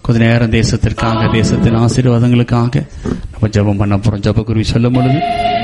கொஞ்ச நேரம் தேசத்திற்காக தேசத்தின் ஆசீர்வாதங்களுக்காக நம்ம ஜெபம் பண்ண போறோம் ஜெபக்குருவி சொல்லும் பொழுது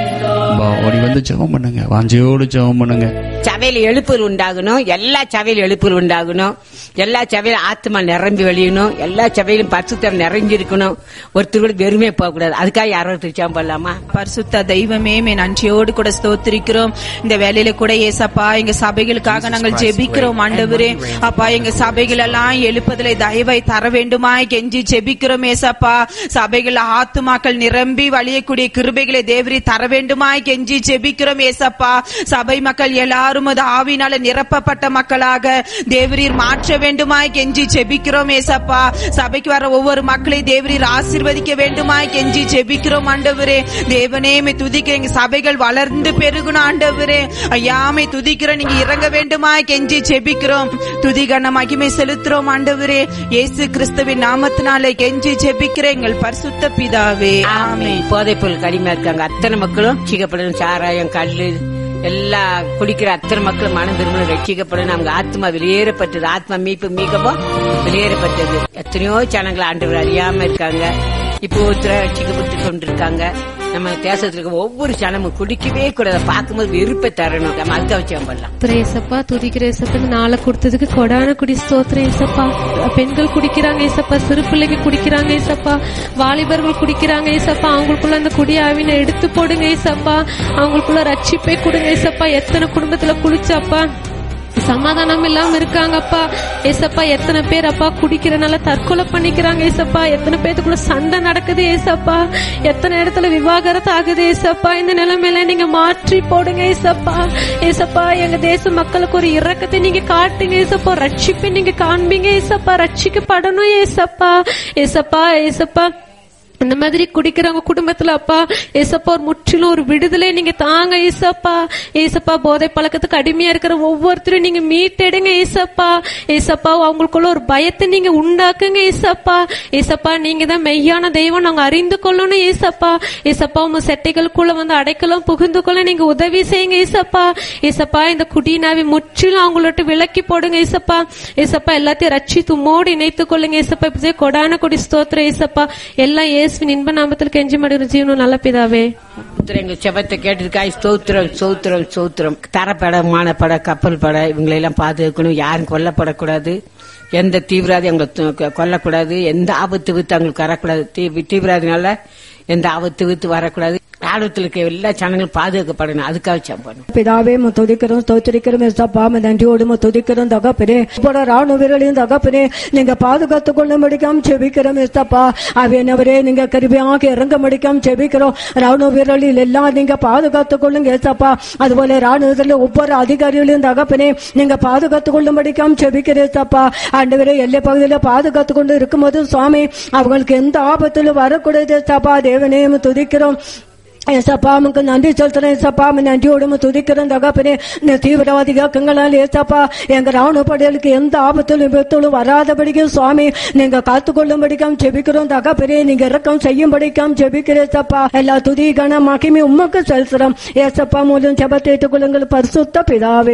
பா, ஓடி வந்து ஜெபம் பண்ணுங்க வாஞ்சையோடு ஜெபம் பண்ணுங்க சபையில எழுப்புதல் உண்டாகணும் எல்லா சபையிலும் எழுப்புதல் உண்டாகணும் எல்லா சபையிலும் ஆத்மா நிரம்பி வெளியணும் எல்லா சபையிலும் பரிசுத்தம் நிறைஞ்சிருக்கணும் ஒருத்தர் கூட வெறுமே போக கூடாது அதுக்காக யாரோ திருச்சாம பண்ணலாமா பரிசுத்த தெய்வமே மே நன்றியோடு கூட ஸ்தோத்திரிக்கிறோம் இந்த வேலையில கூட ஏசப்பா எங்க சபைகளுக்காக நாங்கள் ஜெபிக்கிறோம் ஆண்டவரே அப்பா எங்க சபைகள் எல்லாம் எழுப்பதிலே தயவை தர வேண்டுமாய் கெஞ்சி ஜெபிக்கிறோம் ஏசப்பா சபைகள் ஆத்துமாக்கள் நிரம்பி வழியக்கூடிய கிருபைகளை தேவரி தர வேண்டுமாய் கெஞ்சி ஜெபிக்கிறோம் ஏசப்பா சபை மக்கள் எல்லாரும் அது ஆவினால நிரப்பப்பட்ட மக்களாக தேவரீர் மாற்ற வேண்டுமாய் கெஞ்சி ஜெபிக்கிறோம் ஏசப்பா சபைக்கு வர ஒவ்வொரு மக்களை தேவரீர் ஆசீர்வதிக்க வேண்டுமாய் கெஞ்சி ஜெபிக்கிறோம் ஆண்டவரே தேவனே மே துதிக்க எங்க சபைகள் வளர்ந்து பெருகணும் ஆண்டவரே ஐயாமை துதிக்கிற நீங்க இறங்க வேண்டுமாய் கெஞ்சி ஜெபிக்கிறோம் துதி கன மகிமை செலுத்துறோம் ஆண்டவரே இயேசு கிறிஸ்துவின் நாமத்தினாலே கெஞ்சி ஜெபிக்கிற எங்கள் பரிசுத்த பிதாவே ஆமென் போதைப் பொருள் கடிமையா இருக்காங்க அத்தனை மக்களும் ரட்சிக்கப்படணும் சாராயம் கல்லு எல்லா குடிக்கிற அத்தனை மக்களும் மனம் திரும்பணும் ரட்சிக்கப்படணும் அவங்க ஆத்மா வெளியேறப்பட்டது ஆத்மா மீட்பு மீகவும் வெளியேறப்பட்டது எத்தனையோ ஜனங்கள் ஆண்டவர் அறியாம இருக்காங்க இப்போ ஒருத்தர ரட்சிக்கப்பட்டு கொண்டிருக்காங்க நம்ம தேசத்துல இருக்க ஒவ்வொரு ஜனமும் குடிக்கவே கூடாது பார்க்கும்போது வெறுப்பை தரணும் நம்ம அதுக்கு அவசியம் பண்ணலாம் ஏசப்பா துதிக்கிற ஏசப்பா நாளை கொடுத்ததுக்கு கொடான குடி ஸ்தோத்திரம் ஏசப்பா பெண்கள் குடிக்கிறாங்க ஏசப்பா சிறு பிள்ளைங்க குடிக்கிறாங்க ஏசப்பா வாலிபர்கள் குடிக்கிறாங்க ஏசப்பா அவங்களுக்குள்ள அந்த குடி ஆவினை எடுத்து போடுங்க ஏசப்பா அவங்களுக்குள்ள ரட்சிப்பை கொடுங்க ஏசப்பா எத்தனை குடும்பத்துல குளிச்சப்பா சமாதானம் இல்லாம இருக்காங்கப்பா ஏசப்பா எத்தனை பேர் அப்பா குடிக்கிறனால தற்கொலை பண்ணிக்கிறாங்க ஏசப்பா எத்தனை பேத்துக்குள்ள சண்டை நடக்குது ஏசப்பா எத்தனை இடத்துல விவாகரத்து ஆகுது ஏசப்பா இந்த நிலைமையில நீங்க மாற்றி போடுங்க ஏசப்பா ஏசப்பா எங்க தேச மக்களுக்கு ஒரு இரக்கத்தை நீங்க காட்டுங்க ஏசப்பா ரட்சிப்பை நீங்க காண்பீங்க ஏசப்பா ரட்சிக்கப்படணும் ஏசப்பா ஏசப்பா ஏசப்பா இந்த மாதிரி குடிக்கிறவங்க குடும்பத்துல அப்பா ஏசப்பா ஒரு முற்றிலும் ஒரு விடுதலை நீங்க தாங்க ஏசப்பா ஏசப்பா போதை பழக்கத்துக்கு அடிமையா இருக்கிற ஒவ்வொருத்தரும் நீங்க மீட்டெடுங்க ஏசப்பா ஏசப்பா அவங்களுக்குள்ள ஒரு பயத்தை நீங்க உண்டாக்குங்க ஏசப்பா ஏசப்பா நீங்க தான் மெய்யான தெய்வம் நாங்க அறிந்து கொள்ளணும் ஏசப்பா ஏசப்பா உங்க செட்டைகளுக்குள்ள வந்து அடைக்கலம் புகுந்து கொள்ள நீங்க உதவி செய்யுங்க ஏசப்பா ஏசப்பா இந்த குடிநாவி முற்றிலும் அவங்களோட விலக்கி போடுங்க ஏசப்பா ஏசப்பா எல்லாத்தையும் ரட்சித்து மோடி இணைத்துக் கொள்ளுங்க ஏசப்பா இப்படியே கொடான கொடி ஸ்தோத்திரம் ஏசப்பா எல்லாம் இயேசுவின் இன்ப நாமத்தில் கெஞ்சி மடுகிற ஜீவனும் நல்ல பிதாவே கர்த்தர் எங்க செபத்தை கேட்டிருக்காய் ஸ்தோத்திரம் ஸ்தோத்திரம் ஸ்தோத்திரம் தரப்பட மானப்பட கப்பல் பட இவங்களை எல்லாம் பாதுகாக்கணும் யாரும் கொல்லப்படக்கூடாது எந்த தீவிரவாதி அவங்களை து- கொல்லக்கூடாது எந்த ஆபத்து வித்து அவங்களுக்கு வரக்கூடாது தீ- தீவிரவாதினால எந்த ஆபத்து வித்து வரக்கூடாது ஆர்வத்தில் இருக்க எல்லா ஜனங்களும் பாதுகாக்கப்படணும் அதுக்காக ஜெபம் பண்ணணும் பிதாவே ம துதிக்கிறோம் ஸ்தோத்திரிக்கிறோம் ஏசப்பா ம நன்றியோடு ம துதிக்கிறோம் தகப்பனே இப்போட ராணுவ வீரர்களையும் தகப்பனே நீங்க பாதுகாத்துக் கொள்ள முடிக்காம செபிக்கிறோம் ஏசப்பா அவையனவரே நீங்க கருவியாக இறங்க முடிக்காம செபிக்கிறோம் ராணுவ வீரர்களில் எல்லாம் நீங்க பாதுகாத்துக் கொள்ளுங்க ஏசப்பா அதுபோல ராணுவத்தில் ஒவ்வொரு அதிகாரிகளையும் தகப்பனே நீங்க பாதுகாத்துக் கொள்ள முடிக்காம செபிக்கிறேன் ஏசப்பா ஆண்டவரே எல்லை பகுதியில பாதுகாத்துக் கொண்டு இருக்கும்போது சுவாமி அவங்களுக்கு எந்த ஆபத்திலும் வரக்கூடாது ஏசப்பா தேவனே ம துதிக்கிறோம் ஏசப்பா உமக்கு நன்றி சொல்றேன் ஏசப்பா உம்மை நன்றியோடு உம்மை துதிக்கிறேன் தகப்பனே இந்த தீவிரவாதி இயக்கங்களால் ஏசப்பா எங்க ராணுவ படைகளுக்கு எந்த ஆபத்திலும் விபத்திலும் வராதபடிக்கும் சுவாமி நீங்க காத்துக்கொள்ளும்படிக்காம் ஜெபிக்கிறோம் தகப்பனே நீங்க இறக்கம் செய்யும்படிக்காம் ஜெபிக்கிறேன் ஏசப்பா எல்லா துதி கன மகிமை உமக்கு செலுத்துறோம் ஏசப்பா மூலம் ஜெபத்தை ஏற்றுக்கொள்ளுங்கள் பரிசுத்த பிதாவே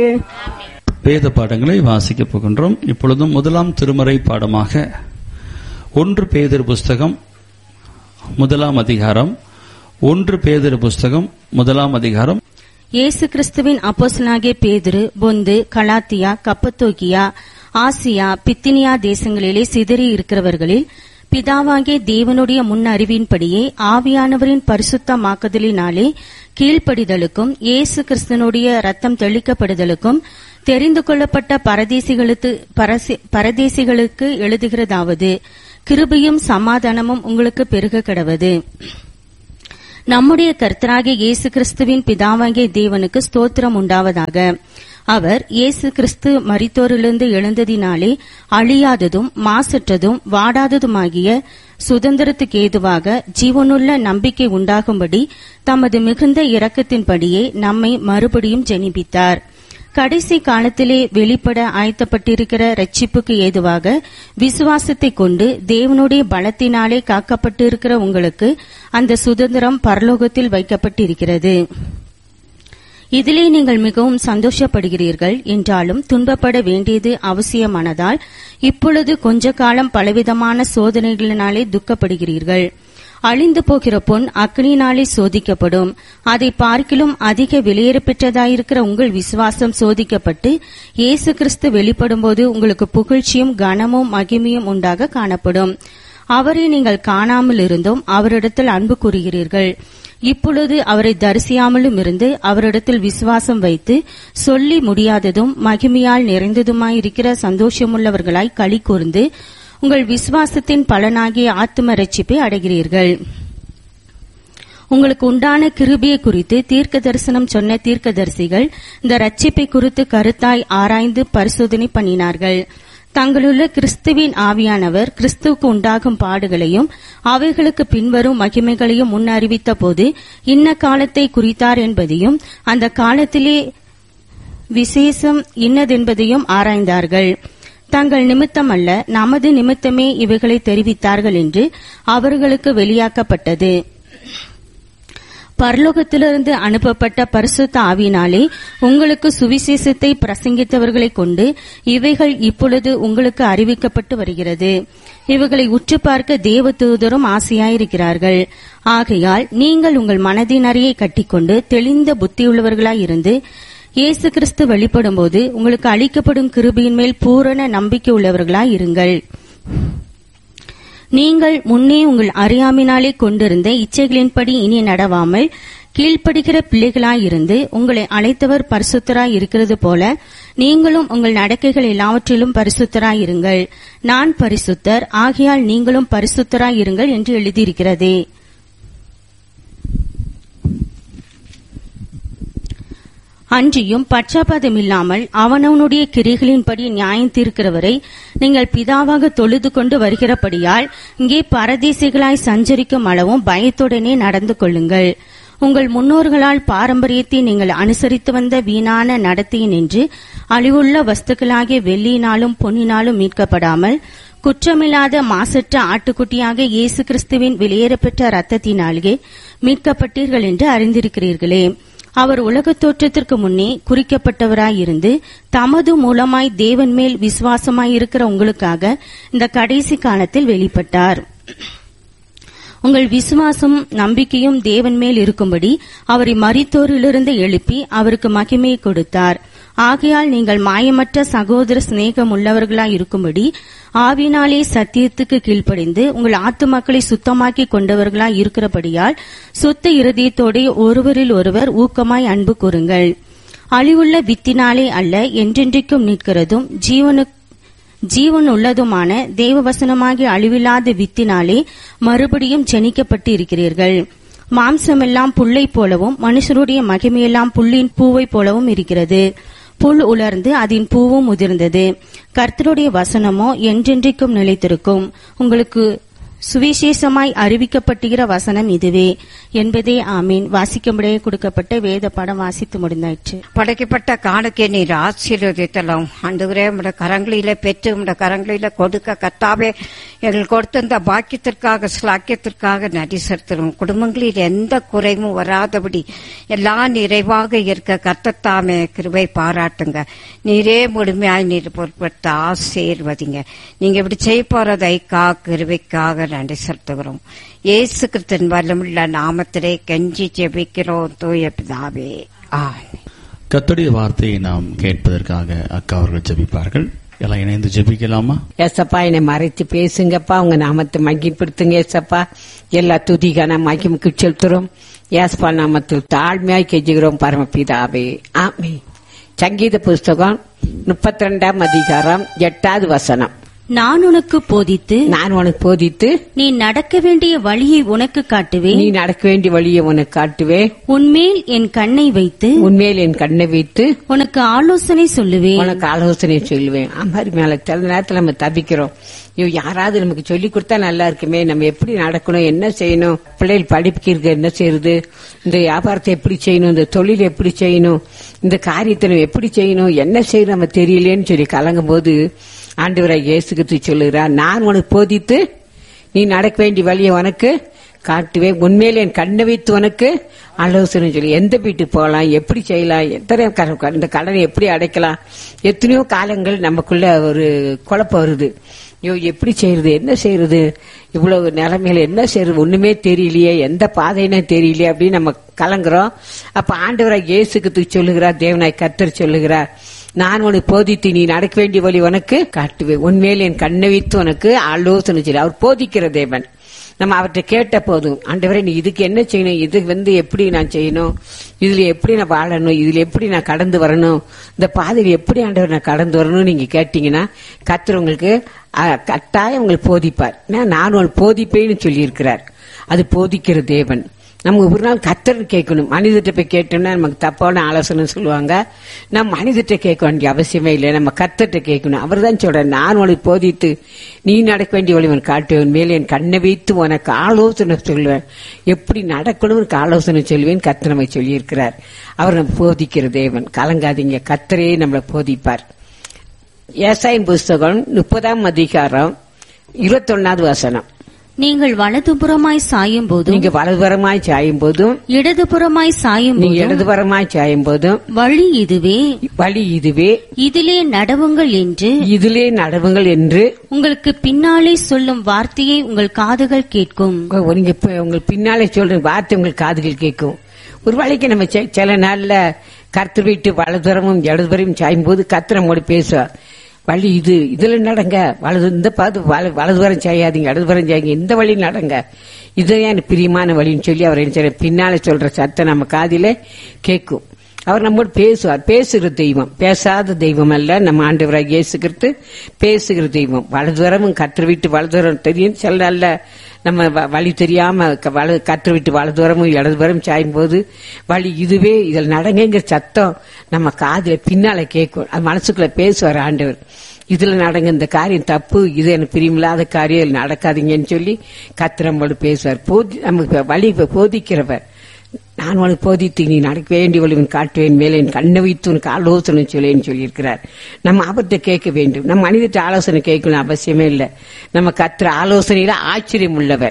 வேத பாடங்களை வாசிக்க போகின்றோம் இப்பொழுதும் முதலாம் திருமறை பாடமாக ஒன்று பேதர் புஸ்தகம் முதலாம் அதிகாரம் ஒன்று பேதர் புஸ்தகம் முதலாம் அதிகாரம் இயேசு கிறிஸ்துவின் அப்போஸ்தலனாகிய பேதுரு பொந்து கலாத்தியா கப்பத்தோக்கியா ஆசியா பித்தினியா தேசங்களிலே சிதறி இருக்கிறவர்களில் பிதாவாகிய தேவனுடைய முன் அறிவின்படியே ஆவியானவரின் பரிசுத்தமாக்குதலினாலே கீழ்ப்படிதலுக்கும் இயேசு கிறிஸ்தனுடைய ரத்தம் தெளிக்கப்படுதலுக்கும் தெரிந்து கொள்ளப்பட்ட பரதேசிகளுக்கு பரசி- பரதேசிகளுக்கு எழுதுகிறதாவது கிருபையும் சமாதானமும் உங்களுக்கு பெருக கடவது நம்முடைய கர்த்தராகிய இயேசு கிறிஸ்துவின் பிதாவாகிய தேவனுக்கு ஸ்தோத்திரம் உண்டாவதாக அவர் இயேசு கிறிஸ்து மரித்தோரிலிருந்து எழுந்ததினாலே அழியாததும் மாசற்றதும் வாடாததுமாகிய சுதந்திரத்துக்கு ஏதுவாக ஜீவனுள்ள நம்பிக்கை உண்டாகும்படி தமது மிகுந்த இரக்கத்தின்படியே நம்மை மறுபடியும் ஜெனிபித்தார் கடைசி காலத்திலே வெளிப்பட ஆயத்தப்பட்டிருக்கிற ரட்சிப்புக்கு ஏதுவாக விசுவாசத்தை கொண்டு தேவனுடைய பலத்தினாலே காக்கப்பட்டிருக்கிற உங்களுக்கு அந்த சுதந்திரம் பரலோகத்தில் வைக்கப்பட்டிருக்கிறது இதிலே நீங்கள் மிகவும் சந்தோஷப்படுகிறீர்கள் என்றாலும் துன்பப்பட வேண்டியது அவசியமானதால் இப்பொழுது கொஞ்ச காலம் பலவிதமான சோதனைகளினாலே துக்கப்படுகிறீர்கள் அழிந்து போகிற பொன் அக்னினாலே சோதிக்கப்படும் அதை பார்க்கிலும் அதிக வெளியேற பெற்றதாயிருக்கிற உங்கள் விசுவாசம் சோதிக்கப்பட்டு இயேசு கிறிஸ்து வெளிப்படும்போது உங்களுக்கு புகழ்ச்சியும் கனமும் மகிமையும் உண்டாக காணப்படும் அவரை நீங்கள் காணாமல் இருந்தும் அவரிடத்தில் அன்பு கூறுகிறீர்கள் இப்பொழுது அவரை தரிசியாமலும் இருந்து அவரிடத்தில் விசுவாசம் வைத்து சொல்லி முடியாததும் மகிமையால் நிறைந்ததுமாயிருக்கிற சந்தோஷமுள்ளவர்களாய் களி கூர்ந்து உங்கள் விசுவாசத்தின் பலனாகிய ஆத்தும ரட்சிப்பை அடைகிறீர்கள் உங்களுக்கு உண்டான கிருபியை குறித்து தீர்க்க தரிசனம் சொன்ன தீர்க்கதரிசிகள் இந்த ரட்சிப்பை குறித்து கருத்தாய் ஆராய்ந்து பரிசோதனை பண்ணினார்கள் தங்களுள்ள கிறிஸ்துவின் ஆவியானவர் கிறிஸ்துவுக்கு உண்டாகும் பாடுகளையும் அவைகளுக்கு பின்வரும் மகிமைகளையும் முன்னறிவித்த போது இன்ன காலத்தை குறித்தார் என்பதையும் அந்த காலத்திலே விசேஷம் இன்னதென்பதையும் ஆராய்ந்தார்கள் தங்கள் நிமித்தம் அல்ல நமது நிமித்தமே இவைகளை தெரிவித்தார்கள் என்று அவர்களுக்கு வெளியாக்கப்பட்டது பரலோகத்திலிருந்து அனுப்பப்பட்ட பரிசுத்த ஆவியினாலே உங்களுக்கு சுவிசேஷத்தை பிரசங்கித்தவர்களைக் கொண்டு இவைகள் இப்பொழுது உங்களுக்கு அறிவிக்கப்பட்டு வருகிறது இவைகளை உற்று பார்க்க தேவ தூதரும் ஆசையாயிருக்கிறார்கள் ஆகையால் நீங்கள் உங்கள் மனதின் அறையை கட்டிக்கொண்டு தெளிந்த புத்தியுள்ளவர்களாயிருந்து இயேசு கிறிஸ்து வெளிப்படும்போது உங்களுக்கு அளிக்கப்படும் கிருபையின் மேல் பூரண நம்பிக்கை உள்ளவர்களாய் இருங்கள் நீங்கள் முன்னே உங்கள் அறியாமையினாலே கொண்டிருந்த இச்சைகளின்படி இனி நடவாமல் கீழ்ப்படுகிற பிள்ளைகளாயிருந்து உங்களை அழைத்தவர் பரிசுத்தராய் இருக்கிறது போல நீங்களும் உங்கள் நடக்கைகள் எல்லாவற்றிலும் பரிசுத்தராய் இருங்கள் நான் பரிசுத்தர் ஆகையால் நீங்களும் பரிசுத்தராய் இருங்கள் என்று எழுதியிருக்கிறதே அன்றியும் பட்சபாதமில்லாமல் அவனவனுடைய கிரிகளின்படி நியாயம் தீர்க்கிறவரை நீங்கள் பிதாவாக தொழுது கொண்டு வருகிறபடியால் இங்கே பரதேசிகளாய் சஞ்சரிக்கும் அளவும் பயத்துடனே நடந்து கொள்ளுங்கள் உங்கள் முன்னோர்களால் பாரம்பரியத்தை நீங்கள் அனுசரித்து வந்த வீணான நடத்தையினின்று அழிவுள்ள வஸ்துக்களாகிய வெள்ளியினாலும் பொன்னினாலும் மீட்கப்படாமல் குற்றமில்லாத மாசற்ற ஆட்டுக்குட்டியாக இயேசு கிறிஸ்துவின் வெளியேறப்பெற்ற ரத்தத்தினாலே மீட்கப்பட்டீர்கள் என்று அறிந்திருக்கிறீர்களே அவர் உலகத் தோற்றத்திற்கு முன்னே குறிக்கப்பட்டவராயிருந்து தமது மூலமாய் தேவன் மேல் விசுவாசமாயிருக்கிற உங்களுக்காக இந்த கடைசி காலத்தில் வெளிப்பட்டார் உங்கள் விசுவாசம் நம்பிக்கையும் தேவன் மேல் இருக்கும்படி அவரை மரித்தோரிலிருந்து எழுப்பி அவருக்கு மகிமையை கொடுத்தார் ஆகையால் நீங்கள் மாயமற்ற சகோதர சிநேகம் உள்ளவர்களாய் இருக்கும்படி ஆவினாலே சத்தியத்துக்கு கீழ்ப்படிந்து உங்கள் ஆத்துமக்களை சுத்தமாக்கி கொண்டவர்களாய் இருக்கிறபடியால் சுத்த இருதயத்தோടെ ஒருவரில் ஒருவர் ஊக்கமாய் அன்பு கூறுங்கள் அழிவுள்ள வித்தினாலே அல்ல என்றென்றைக்கும் நிற்கிறதும் ஜீவனுக்கு ஜீவன் உள்ளதுமான தேவவசனமாகிய அழிவில்லாத வித்தினாலே மறுபடியும் ஜனிக்கப்பட்டு இருக்கிறீர்கள் மாம்சமெல்லாம் புல்லை போலவும் மனுஷருடைய மகிமையெல்லாம் புல்லின் பூவை போலவும் இருக்கிறது புல் உலர்ந்து அதன் பூவும் முதிர்ந்தது கர்த்தருடைய வசனமோ என்றென்றைக்கும் நிலைத்திருக்கும் உங்களுக்கு சுவிசேஷமாய் அறிவிக்கப்பட்டுகிற வசனம் இதுவே என்பதே ஆமீன் வாசிக்கும்படியே கொடுக்கப்பட்ட வேத படம் வாசித்து முடிந்தாயிற்று படைக்கப்பட்ட காணுக்கே நீர் ஆசீர்வதித்தலாம் ஆண்டவரே உடைய கரங்களில பெற்று உடைய கரங்களில கொடுக்க கத்தாவே எங்கள் கொடுத்த இந்த பாக்கியத்திற்காக ஸ்லாக்கியத்திற்காக நடி செலுத்துறோம் குடும்பங்களில் எந்த குறைவும் வராதபடி எல்லாம் நிறைவாக இருக்க கத்தத்தாமே கிருபை பாராட்டுங்க நீரே முழுமையாய் நீர் பொருட்படுத்த ஆசீர்வதிங்க நீங்க இப்படி செய்ய போறதைக்கா கிருபைக்காக நன்றி செலுத்துகிறோம் இயேசு கிறிஸ்தன் வல்லமுள்ள நாமத்திலே கெஞ்சி ஜெபிக்கிறோம் தூய பிதாவே ஆமென் கர்த்தருடைய வார்த்தையை நாம் கேட்பதற்காக அக்கா அவர்கள் ஜெபிப்பார்கள் எல்லாம் இணைந்து ஜெபிக்கலாமா ஏசப்பா என்னை மறைத்து பேசுங்கப்பா உங்க நாமத்தை மகிப்படுத்துங்க ஏசப்பா எல்லா துதிகான மகிமுக்கு செலுத்துறோம் ஏசப்பா நாமத்தில் தாழ்மையாய் கெஞ்சுகிறோம் பரமபிதாவே ஆமே சங்கீத புஸ்தகம் முப்பத்தி ரெண்டாம் அதிகாரம் எட்டாவது வசனம் நான் உனக்கு போதித்து நான் உனக்கு போதித்து நீ நடக்க வேண்டிய வழியை உனக்கு காட்டுவேன் நீ நடக்க வேண்டிய வழியை உனக்கு காட்டுவேன் உன்மேல் என் கண்ணை வைத்து உன்மேல் என் கண்ணை வைத்து உனக்கு ஆலோசனை சொல்லுவேன் உனக்கு ஆலோசனை சொல்லுவேன் மாதிரி மேல சில நேரத்துல நம்ம தவிக்கிறோம் ஐயோ யாராவது நமக்கு சொல்லி கொடுத்தா நல்லா இருக்குமே நம்ம எப்படி நடக்கணும் என்ன செய்யணும் பிள்ளைகள் படிப்புக்கு என்ன செய்யறது இந்த வியாபாரத்தை எப்படி செய்யணும் இந்த தொழில் எப்படி செய்யணும் இந்த காரியத்தை நம்ம எப்படி செய்யணும் என்ன செய்யணும் நம்ம தெரியலேன்னு சொல்லி கலங்கும் போது ஆண்டவராய் இயேசு கிறிஸ்து சொல்லுகிறார் நான் உனக்கு போதித்து நீ நடக்க வேண்டிய வழியை உனக்கு காட்டுவேன் உண்மையில என் கண்ணை வைத்து உனக்கு ஆலோசனை சொல்லி எந்த வீட்டுக்கு போகலாம் எப்படி செய்யலாம் எத்தனை க- இந்த கடனை எப்படி அடைக்கலாம் எத்தனையோ காலங்கள் நமக்குள்ள ஒரு குழப்பம் வருது ஐயோ எப்படி செய்யறது என்ன செய்யறது இவ்வளவு நிலைமையில என்ன செய்யறது ஒண்ணுமே தெரியலையே எந்த பாதைன்னு தெரியலையே அப்படின்னு நம்ம கலங்குறோம் அப்ப ஆண்டவராய் இயேசுக்கு சொல்லுகிறார் தேவனாய் கத்தர் சொல்லுகிறார் நான் உனக்கு போதித்து நீ நடக்க வேண்டிய வழி உனக்கு காட்டுவேன் உண்மையில் என் கண்ணை வைத்து உனக்கு ஆலோசனை சொல்லி அவர் போதிக்கிற தேவன் நம்ம அவர்கிட்ட கேட்ட போதும் ஆண்டவரே நீ இதுக்கு என்ன செய்யணும் இது வந்து எப்படி நான் செய்யணும் இதுல எப்படி நான் வாழணும் இதுல எப்படி நான் கடந்து வரணும் இந்த பாதையில் எப்படி ஆண்டவர் நான் கடந்து வரணும்னு நீங்க கேட்டீங்கன்னா கர்த்தர் உங்களுக்கு அஹ், கட்டாயம் உங்களுக்கு போதிப்பார் நான் நான் உங்களுக்கு போதிப்பேன்னு சொல்லியிருக்கிறார் அது போதிக்கிற தேவன் நம்ம ஒரு நாள் கத்தர் கேட்கணும் மனிதர்கிட்ட போய் கேட்டோம்னா நமக்கு தப்பான ஆலோசனை சொல்லுவாங்க நம்ம மனிதர்கிட்ட கேட்க வேண்டிய அவசியமே இல்லை நம்ம கத்தர்கிட்ட கேட்கணும் அவர் தான் சொல்றார் நான் உனக்கு போதித்து நீ நடக்க வேண்டிய வழி உனக்கு காட்டுவேன் மேலே என் கண்ணை வைத்து உனக்கு ஆலோசனை சொல்லுவேன் எப்படி நடக்கணும் உனக்கு ஆலோசனை சொல்லுவேன் கத்தர் நம்மை சொல்லியிருக்கிறார் அவர் நம்ம போதிக்கிற தேவன் கலங்காதீங்க கத்தரே நம்மளை போதிப்பார் ஏசாயம் புஸ்தகம் முப்பதாம் அதிகாரம் இருபத்தொன்னாவது வசனம் நீங்கள் வலதுபுறமாய் சாயும் போதும் நீங்க வலதுபுறமாய் சாயும் போதும் இடதுபுறமாய் சாயும் நீங்க போதும் இடதுபுறமாய் சாயும் போதும் வழி இதுவே வழி இதுவே இதிலே நடவுங்கள் என்று இதிலே நடவுங்கள் என்று உங்களுக்கு பின்னாலே சொல்லும் வார்த்தையை உங்கள் காதுகள் கேட்கும் உங்க- நீங்க இப்ப உங்களுக்கு பின்னாலே சொல்ற வார்த்தை உங்களுக்கு காதுகள் கேட்கும் ஒரு வேளைக்கு நம்ம செ- சில நாள்ல கருத்து வீட்டு வலதுபுறமும் இடதுபுறம் சாயும் போது கத்து நம்மோடு பேசுவார் வழி இது இதுல நடங்க வலது இந்த பார்த்து வல- வலதுபுறம் செய்யாதீங்க இடதுபுறம் செய்யாதீங்க இந்த வழி நடங்க இதுதான் எனக்கு பிரியமான வழின்னு சொல்லி அவர் என்ன செய்றார்? பின்னால சொல்ற சத்தம் நம்ம காதில கேட்கும் அவர் நம்மோடு பேசுவார் பேசுகிற தெய்வம் பேசாத தெய்வம் அல்ல நம்ம ஆண்டவராக இயேசுகிறது பேசுகிற தெய்வம் வலதுவரமும் கற்று விட்டு வலதுவரம் தெரியும் சில நல்ல நம்ம வ- வழி தெரியாம க- வல கற்று விட்டு வலதுவரமும் இடதுவரம் சாயும் போது வழி இதுவே இதில் நடங்குங்கிற சத்தம் நம்ம காதுல பின்னால கேட்கும் அது மனசுக்குள்ள பேசுவார் ஆண்டவர் இதுல நடங்க இந்த காரியம் தப்பு இது எனக்கு பிரியமில்லாத காரியம் இதுல நடக்காதீங்கன்னு சொல்லி கத்திரம்போடு பேசுவார் போதி நமக்கு வழி போதிக்கிறவர் நான் உனக்கு போதித்து நீ நடக்க வேண்டிய வழி உனக்கு காட்டுவேன் மேலே என் கண்ணை வைத்து உனக்கு ஆலோசனை சொல்லேன்னு சொல்லியிருக்கிறார் நம்ம அவர்கிட்ட கேட்க வேண்டும் நம்ம மனிதர்கிட்ட ஆலோசனை கேட்கணும் அவசியமே இல்லை நம்ம கத்துற ஆலோசனையில ஆச்சரியம் உள்ளவர்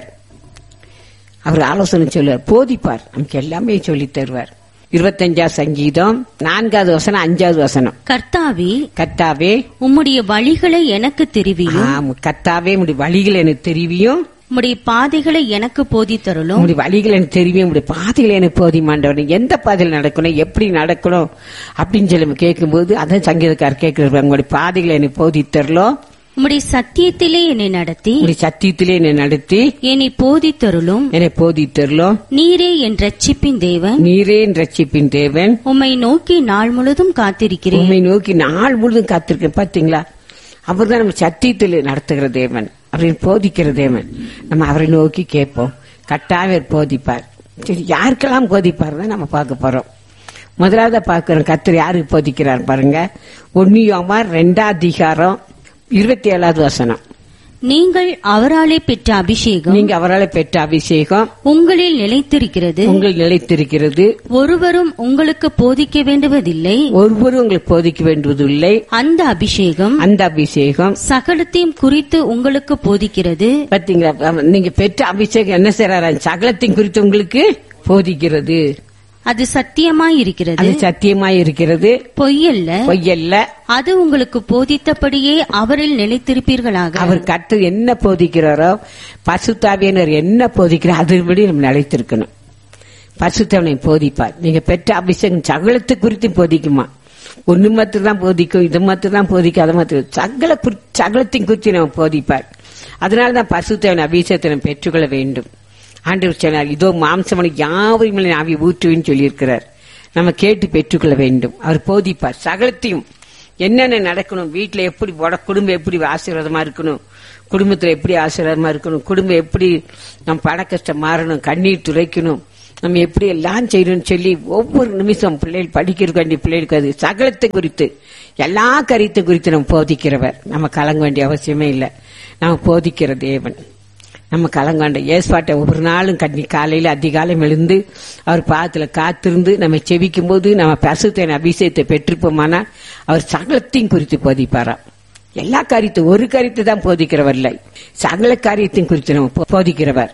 அவர் ஆலோசனை சொல்லுவார் போதிப்பார் நமக்கு எல்லாமே சொல்லித் தருவார் இருபத்தஞ்சாவது சங்கீதம் நான்காவது வசனம் அஞ்சாவது வசனம் கர்த்தாவே கத்தாவே உம்முடைய வழிகளை எனக்கு தெரிவியும் ஆம், கத்தாவே உடைய வழிகள் எனக்கு தெரிவியும் உம்முடைய பாதைகளை எனக்கு போதித்தருளும் உங்களுடைய வழிகள் எனக்கு தெரியும் உங்களுடைய பாதைகள் எனக்கு போதியமாண்டவர் எந்த பாதையில் நடக்கணும் எப்படி நடக்கணும் அப்படின்னு சொல்லி நம்ம கேட்கும்போது அதான் சங்கீதக்காரர் கேட்கிறார் உங்களுடைய பாதைகளை எனக்கு போதித்தரலும் உம்முடைய சத்தியத்திலே என்னை நடத்தி உங்களுடைய சத்தியத்திலே என்னை நடத்தி என்னை போதித்தருளும் என்னை போதித்தரலும் நீரே என் ரட்சிப்பின் தேவன் நீரே என் ரட்சிப்பின் தேவன் உம்மை நோக்கி நாள் முழுதும் காத்திருக்கிறேன் உண்மை நோக்கி நாள் முழுதும் காத்திருக்கேன் பாத்தீங்களா அவர் தான் நம்ம சத்தியத்தில் நடத்துகிற தேவன் அவரை போதிக்கிற தேவன் நம்ம அவரை நோக்கி கேட்போம் கட்டாயம் அவர் போதிப்பார் சரி யாருக்கெல்லாம் போதிப்பார் தான் நம்ம பார்க்க போறோம் முதலாவது பார்க்கிறோம் கத்தர் யாருக்கு போதிக்கிறார் பாருங்க ஒன்னியோமா ரெண்டாம் அதிகாரம் இருபத்தி ஏழாவது வசனம் நீங்கள் அவராலே பெற்ற அபிஷேகம் நீங்க அவரால் பெற்ற அபிஷேகம் உங்களில் நிலைத்திருக்கிறது உங்கள் நிலைத்திருக்கிறது ஒருவரும் உங்களுக்கு போதிக்க வேண்டுவதில்லை ஒருவரும் உங்களுக்கு போதிக்க வேண்டுவதில்லை அந்த அபிஷேகம் அந்த அபிஷேகம் சகலத்தையும் குறித்து உங்களுக்கு போதிக்கிறது பாத்தீங்களா அவ- நீங்க பெற்ற அபிஷேகம் என்ன செய்யறாரு சகலத்தின் குறித்து உங்களுக்கு போதிக்கிறது அது சத்தியமாய் இருக்கிறது அது சத்தியமாய் இருக்கிறது பொய்யல்ல பொய்யல்ல அது உங்களுக்கு போதித்தபடியே அவரில் நிலைத்திருப்பீர்களாக அவர் கத்து என்ன போதிக்கிறாரோ பசுத்தாவியனர் என்ன போதிக்கிறார் அதுபடி நம்ம நிலைத்திருக்கணும் பசுத்தவனை போதிப்பார் நீங்க பெற்ற அபிஷேகம் சகலத்து குறித்து போதிக்குமா ஒண்ணு மாத்திரம் தான் போதிக்கும் இது மாத்திரம் தான் போதிக்கும் அதை மாத்திரம் சகல குறி- சகலத்தின் குறித்து நம்ம போதிப்பார் அதனாலதான் பசுத்தவன் அபிஷேகத்தை நம்ம பெற்றுக்கொள்ள வேண்டும் ஆண்டவர் சொன்னார் இதோ மாம்சமனை யாவரையும் மேல் ஆவி ஊற்றுவேன்னு சொல்லியிருக்கிறார் நம்ம கேட்டு பெற்றுக்கொள்ள வேண்டும் அவர் போதிப்பார் சகலத்தையும் என்னென்ன நடக்கணும் வீட்டுல எப்படி போட- குடும்பம் எப்படி ஆசீர்வாதமா இருக்கணும் குடும்பத்துல எப்படி ஆசீர்வாதமா இருக்கணும் குடும்பம் எப்படி நம்ம பண கஷ்டம் மாறணும் கண்ணீர் துளைக்கணும் நம்ம எப்படி எல்லாம் செய்யணும்னு சொல்லி ஒவ்வொரு நிமிஷம் பிள்ளைகள் படிக்கிறதுக்கு வேண்டிய பிள்ளைகளுக்கு அது சகலத்தை குறித்து எல்லா கருத்தை குறித்து நம்ம போதிக்கிறவர் நம்ம கலங்க வேண்டிய அவசியமே இல்லை நம்ம போதிக்கிற தேவன் நம்ம கலங்காண்ட ஏற்பாட்டை ஒவ்வொரு நாளும் கண்ணி காலையில அதிகாலம் எழுந்து அவர் பாதத்துல காத்திருந்து நம்ம செவிக்கும் போது நம்ம பசுத்தேன் அபிஷேகத்தை பெற்றிருப்போமானா அவர் சகலத்தையும் குறித்து போதிப்பாராம் எல்லா காரியத்தையும் ஒரு காரியத்தை தான் போதிக்கிறவர் இல்லை சகல காரியத்தையும் குறித்து நம்ம போ- போதிக்கிறவர்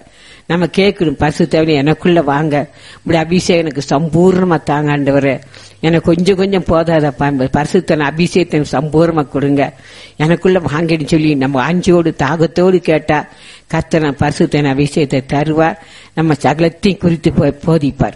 நம்ம கேட்கணும் பரிசு தேவனே எனக்குள்ள வாங்க இப்படி அபிஷேகம் எனக்கு சம்பூர்ணமா தாங்க ஆண்டவரே எனக்கு கொஞ்சம் கொஞ்சம் போதாதப்பா பரிசுத்தன அபிஷேகத்தை எனக்கு சம்பூர்ணமா கொடுங்க எனக்குள்ள வாங்கின்னு சொல்லி நம்ம ஆஞ்சியோடு தாகத்தோடு கேட்டா கர்த்தர் நம்ம பரிசுத்தன அபிஷேகத்தை தருவார் நம்ம சகலத்தையும் குறித்து போ- போதிப்பார்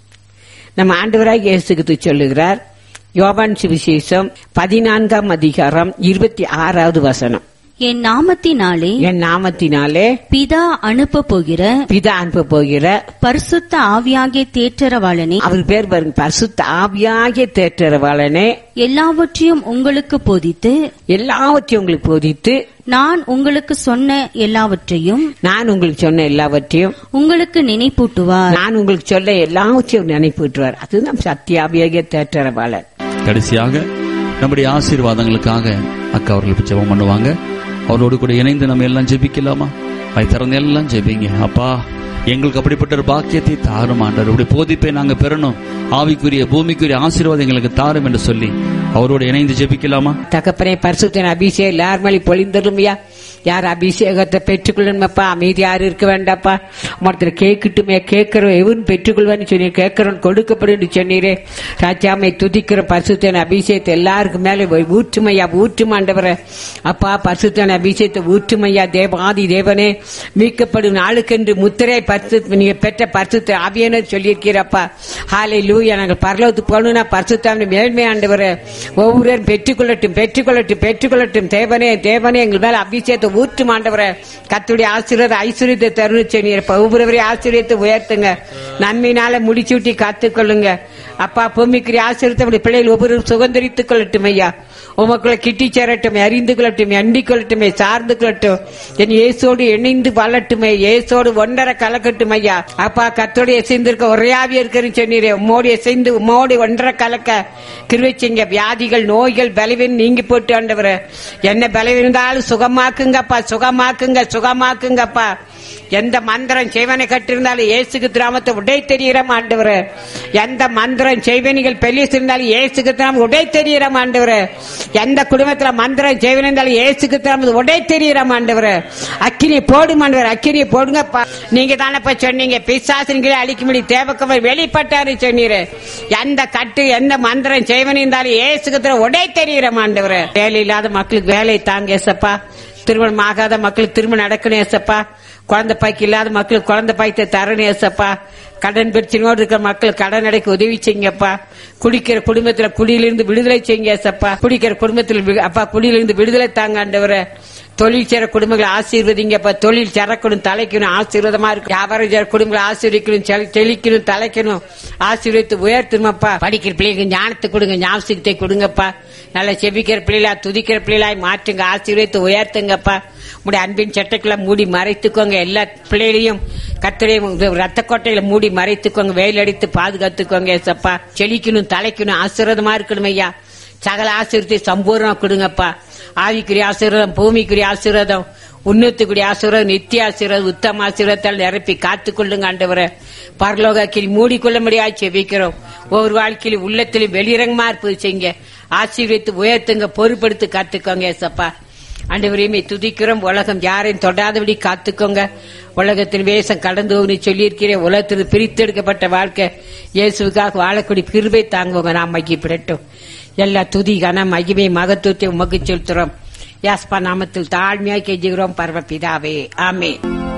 நம்ம ஆண்டவராக இயேசுக்கு சொல்லுகிறார் யோவான் சுவிசேஷம் பதினான்காம் அதிகாரம் இருபத்தி ஆறாவது வசனம் என் நாமத்தினாலே என் நாமத்தினாலே பிதா அனுப்ப போகிற பிதா அனுப்ப போகிற பரிசுத்த ஆவியாகிய தேற்றரவாளனே அவர் பேர் பாருங்க பரிசுத்த ஆவியாகிய தேற்றரவாளனே எல்லாவற்றையும் உங்களுக்கு போதித்து எல்லாவற்றையும் உங்களுக்கு போதித்து நான் உங்களுக்கு சொன்ன எல்லாவற்றையும் நான் உங்களுக்கு சொன்ன எல்லாவற்றையும் உங்களுக்கு நினைப்பூட்டுவார் நான் உங்களுக்கு சொல்ல எல்லாவற்றையும் நினைப்பூட்டுவார் அதுதான் சத்தியாபியாகிய தேற்றரவாளன் கடைசியாக நம்முடைய ஆசீர்வாதங்களுக்காக அக்கா அவர்கள் இப்ப ஜெபம் பண்ணுவாங்க அவரோடு கூட இணைந்து நம்ம எல்லாம் ஜெபிக்கலாமா அதை திறந்து எல்லாம் ஜெபிங்க அப்பா எங்களுக்கு அப்படிப்பட்ட ஒரு பாக்கியத்தை தாரும் ஆண்டவர் இப்படி போதிப்பை நாங்க பெறணும் ஆவிக்குரிய பூமிக்குரிய ஆசீர்வாதம் எங்களுக்கு தாரும் என்று சொல்லி அவரோடு இணைந்து ஜெபிக்கலாமா தகப்பனே பரிசுத்தன் அபிஷேகம் எல்லார் மேலே பொழிந்தருமையா யார் அபிஷேகத்தை பெற்றுக்கொள்ளணுமப்பா அமைதி யாரும் இருக்க வேண்டாப்பா ஒருத்தர் கேட்கட்டுமே கேட்கிறோம் எவன் பெற்றுக்கொள்வான்னு சொன்னீங்க கேட்கிறோம் கொடுக்கப்படும் சொன்னீரே ராஜாமை துதிக்கிற பரிசுத்தன் அபிஷேகத்தை எல்லாருக்கும் மேலே போய் ஊற்றுமையா ஊற்றுமாண்டவர அப்பா பரிசுத்தன் அபிஷேகத்தை ஊற்றுமையா தேவாதி தேவனே மீட்கப்படும் நாளுக்கென்று முத்திரை பரிசு நீங்க பெற்ற பரிசுத்த ஆவியன்னு சொல்லியிருக்கிறப்பா ஹாலை லூயா நாங்கள் பரலோகத்துக்கு போகணும்னா பரிசுத்தாவின் மேன்மை ஆண்டவர் ஒவ்வொருவரும் பெற்றுக்கொள்ளட்டும் பெற்றுக்கொள்ளட்டும் பெற்றுக்கொள்ளட்டும் தேவனே தேவனே எங்கள் மேல அபிஷேகத்தை ஊற்றும் ஆண்டவரை கத்துடைய ஆசீர்வாத ஐஸ்வர்யத்தை தருணம் சொன்னீர் ஒவ்வொருவரையும் ஆசீர்வத்தை உயர்த்துங்க நன்மையினால முடிச்சூட்டி காத்துக்கொள்ளுங்க அப்பா பூமிக்குரிய ஆசீர்வத்தை அப்படி பிள்ளைகள் ஒவ்வொரு சுதந்திரித்துக் கொள்ளட்டும் ஐயா உமக்குள்ள கிட்டி சேரட்டும் அறிந்து கொள்ளட்டும் அண்டிக் கொள்ளட்டுமே சார்ந்து கொள்ளட்டும் என் இயேசோடு இணைந்து வாழட்டுமே இயேசோடு ஒன்றரை கலக்கட்டும் ஐயா அப்பா கத்தோடு இசைந்திருக்க ஒரேயாவே இருக்கிறேன்னு சொன்னீரே உம்மோடு இசைந்து உம்மோடு ஒன்றரை கலக்க கிருவச்சிங்க வியாதிகள் நோய்கள் பலவீனம் நீங்கி போட்டு ஆண்டவரே என்ன பலவீனந்தாலும் சுகமாக்குங்கப்பா சுகமாக்குங்க சுகமாக்குங்கப்பா எந்த மந்திரம் செய்வனை கட்டிருந்தாலும் இயேசுக்கு திராமத்தை உடை தெரிகிற ஆண்டவர் எந்த மந்திரம் செய்வனிகள் பெரியசிருந்தாலும் இயேசுக்கு திராம உடை தெரிகிற ஆண்டவர் எந்த குடும்பத்துல மந்திரம் செய்வன் இருந்தாலும் இயேசுக்கு திராம உடை தெரிகிற ஆண்டவர் அக்கினி போடும் ஆண்டவர் அக்கினி போடுங்கப்பா நீங்க தானப்பா சொன்னீங்க பிசாசின்களை அழிக்கும்படி தேவக்கவர் வெளிப்பட்டாரு சொன்னீரு எந்த கட்டு எந்த மந்திரம் செய்வன் இருந்தாலும் இயேசுக்கு திராம உடை தெரிகிற ஆண்டவர் வேலை இல்லாத மக்களுக்கு வேலை தாங்க ஏசப்பா திருமணம் ஆகாத மக்களுக்கு திருமணம் நடக்கணும் ஏசப்பா குழந்தை பாய்க்கு இல்லாத மக்களுக்கு குழந்தை பாய்த்தை தரணும் ஏசப்பா கடன் பிரச்சனையோடு இருக்கிற மக்கள் கடன் அடைக்க உதவி செய்யுங்கப்பா குடிக்கிற குடும்பத்துல குடியிலிருந்து விடுதலை செய்யுங்க ஏசப்பா குடிக்கிற குடும்பத்தில் வி- அப்பா குடியிலிருந்து விடுதலை தாங்க ஆண்டவரே தொழில் செய்ற குடும்பங்களை ஆசீர்வதிங்கப்பா தொழில் சிறக்கணும் தலைக்கணும் ஆசீர்வாதமா இருக்கு வியாபாரம் செய்ற குடும்பங்களை ஆசீர்வதிக்கணும் செல்- செழிக்கணும் தலைக்கணும் ஆசீர்வதித்து உயர்த்தணுமப்பா படிக்கிற பிள்ளைங்க ஞானத்தை கொடுங்க ஞாபகத்தை கொடுங்கப்பா நல்ல செபிக்கிற பிள்ளைகளா துதிக்கிற பிள்ளைகளாய் மாற்றுங்க ஆசீர்வதித்து உயர்த்துங்கப்பா உடைய அன்பின் சட்டைக்குள்ள மூடி மறைத்துக்கோங்க எல்லா பிள்ளைகளையும் கத்திரையும் ரத்த கோட்டையில மூடி மறைத்துக்கோங்க வெயில் அடித்து பாதுகாத்துக்கோங்க ஏசப்பா செழிக்கணும் தலைக்கணும் ஆசீர்வாதமா இருக்கணும் ஐயா சகல ஆசீர்வத்தை சம்பூர்ணமா கொடுங்கப்பா ஆவிக்குரிய ஆசீர்வாதம் பூமிக்குரிய ஆசீர்வாதம் உன்னத்துக்குரிய ஆசீர்வாதம் நித்திய ஆசீர்வாதம் உத்தம ஆசீர்வாதத்தால் நிரப்பி காத்துக்கொள்ளுங்க ஆண்டவரை பரலோகத்தில் மூடிக்கொள்ள முடியாது செபிக்கிறோம் ஒவ்வொரு வாழ்க்கையிலும் உள்ளத்திலும் வெளிரங்கமா இருப்பது செய்யுங்க ஆசீர்வித்து உயர்த்துங்க பொறுப்படுத்தி காத்துக்கோங்க ஏசப்பா ஆண்டவரையுமே துதிக்கிறோம் உலகம் யாரையும் தொடாதபடி காத்துக்கோங்க உலகத்தின் வேஷம் கடந்து போகணும்னு சொல்லியிருக்கிறேன் உலகத்தில் பிரித்தெடுக்கப்பட்ட வாழ்க்கை இயேசுக்காக வாழக்கூடிய கிருபை தாங்குவோங்க நாம் மகிப்பிடட்டும் எல்லா துதி கன மகிமை மகத்துவத்தை உமக்கு செலுத்துறோம் யாஸ்பா நாமத்தில் தாழ்மையாய் கெஞ்சுகிறோம் பரமபிதாவே ஆமே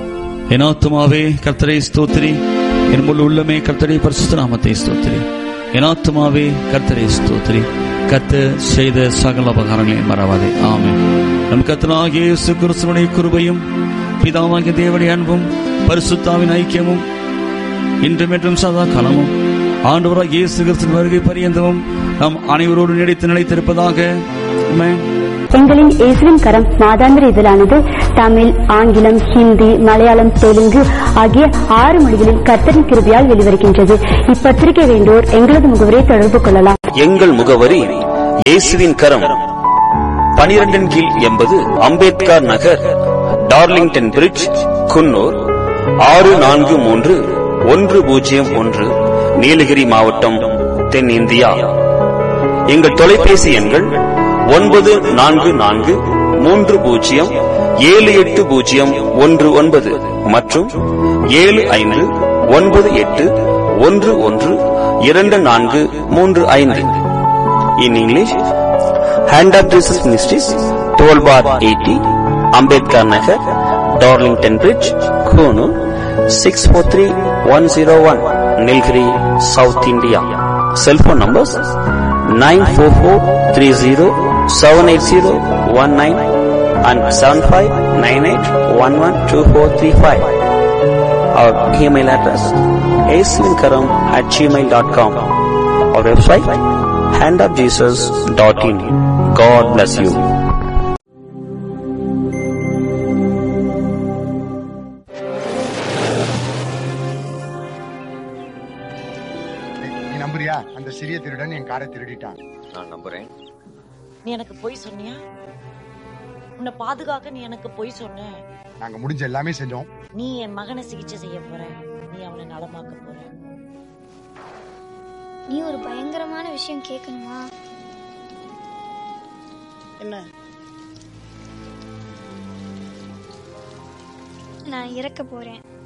என் ஆத்துமாவே கர்த்தரை ஸ்தோத்திரி என் முழு உள்ளமே கர்த்தரை பரிசுத்த நாமத்தை ஸ்தோத்திரி என் ஆத்துமாவே கர்த்தரை ஸ்தோத்திரி கர்த்தர் செய்த சகல உபகாரங்களை மறவாதே ஆமென் நம் கர்த்தனாகிய இயேசு கிறிஸ்துவனுடைய கிருபையும் பிதாவாகிய தேவனுடைய அன்பும் பரிசுத்தாவின் ஐக்கியமும் இன்றும் என்றும் சதா காலமும் ஆண்டவராக இயேசு கிறிஸ்துவின் வருகை பரியந்தமும் நாம் அனைவரோடு நினைத்து நிலைத்திருப்பதாக ஆமென் எங்களின் இயேசுவின் கரம் மாதாந்திர இதழானது தமிழ் ஆங்கிலம் ஹிந்தி மலையாளம் தெலுங்கு ஆகிய ஆறு மொழிகளில் கர்த்தரின் கிருபையால் வெளிவருகின்றது இப்பத்திரிகை வேண்டோர் எங்களது முகவரை தொடர்பு கொள்ளலாம் எங்கள் முகவரி இயேசுவின் கரம் பனிரெண்டின் கீழ் எண்பது அம்பேத்கர் நகர் டார்லிங்டன் பிரிட்ஜ் குன்னூர் ஆறு நான்கு மூன்று ஒன்று பூஜ்ஜியம் ஒன்று நீலகிரி மாவட்டம் தென்னிந்தியா எங்கள் தொலைபேசி எண்கள் ஒன்பது நான்கு நான்கு மூன்று பூஜ்ஜியம் ஏழு எட்டு பூஜ்ஜியம் ஒன்று ஒன்பது மற்றும் ஏழு ஐந்து ஒன்பது எட்டு ஒன்று ஒன்று இரண்டு நான்கு மூன்று ஐந்து in English Hand of Jesus Ministries twelve bar eighty Ambedkar Nagar Darlington Bridge Coonoor six four three one zero one Nilgiri south India cellphone numbers nine four four three zero seven eight zero one nine and 7598112435. Our email address asvinkaram at gmail.com. Our website handofjesus.in. God bless you. நீ நம்புறியா அந்த சிறிய திருடன் என் காரை திருடிட்டான் நான் நம்புறேன் நீ எனக்கு பொய் சொன்னியா உன்னை பாதுகாக்க நீ எனக்கு பொய் சொன்ன நாங்க முடிஞ்ச எல்லாமே செஞ்சோம் நீ என் மகனை சிகிச்சை செய்ய போற நீ அவனை நலமாக்க போற நீ ஒரு பயங்கரமான விஷயம் கேட்கணுமா என்ன நான் இறக்க போறேன்